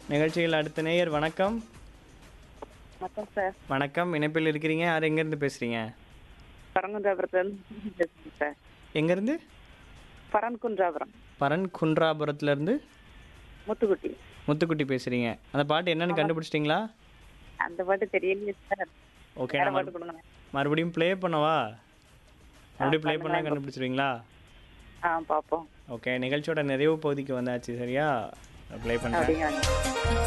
நிகழ்ச்சியில் அடுத்த நேயர் வணக்கம் வணக்கம் சார் வணக்கம் இணைப்பில் இருக்கிறீங்க யார் எங்கேருந்து பேசுகிறீங்க பரங்குன்றாபுரத்துலேருந்து பேசுகிறேன் சார் எங்கேருந்து பரன்குன்றாபுரம் பரன் குன்றாபுரத்துலேருந்து முத்துக்குட்டி முத்துக்குட்டி பேசுகிறீங்க அந்த பாட்டு என்னன்னு கண்டுபிடிச்சிட்டிங்களா அந்த பாட்டு தெரியலையே சார் ஓகே வேற நான் பாட்டு கொடுங்க மறுபடியும் ப்ளே பண்ணவா மறுபடியும் ப்ளே பண்ணால் கண்டுபிடிச்சிருவீங்களா ஆ பார்ப்போம் ஓகே நிகழ்ச்சியோட நிறைவு பகுதிக்கு வந்தாச்சு சரியா ப்ளே பண்ணுறேன் அப்படிங்க